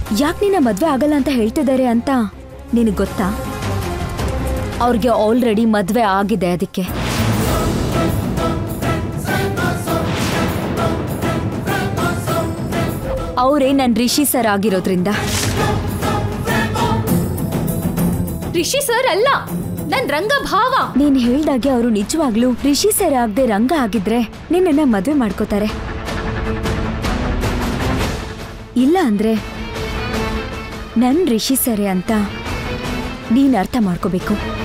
ಯಾಕೆ ನಿನ್ನ ಮದ್ವೆ ಆಗಲ್ಲ ಅಂತ ಹೇಳ್ತಿದ್ದಾರೆ ಅಂತ ನಿನಗೆ ಗೊತ್ತಾ ಅವ್ರಿಗೆ ಆಲ್ರೆಡಿ ಮದ್ವೆ ಆಗಿದೆ ಅದಕ್ಕೆ ಅವರೇ ನನ್ ರಿಷಿ ಸರ್ ಆಗಿರೋದ್ರಿಂದ ರಿಷಿ ಸರ್ ಅಲ್ಲ ನನ್ ರಂಗ ಭಾವ ನೀನ್ ಹೇಳ್ದಾಗೆ ಅವರು ನಿಜವಾಗ್ಲೂ ರಿಷಿ ಸರ್ ಆಗದೆ ರಂಗ ಆಗಿದ್ರೆ ನಿನ್ನನ್ನ ಮದ್ವೆ ಮಾಡ್ಕೋತಾರೆ ಇಲ್ಲ ಅಂದ್ರೆ ನನ್ ರಿಷಿ ಸರೆ ಅಂತ ನೀನ್ ಅರ್ಥ ಮಾಡ್ಕೋಬೇಕು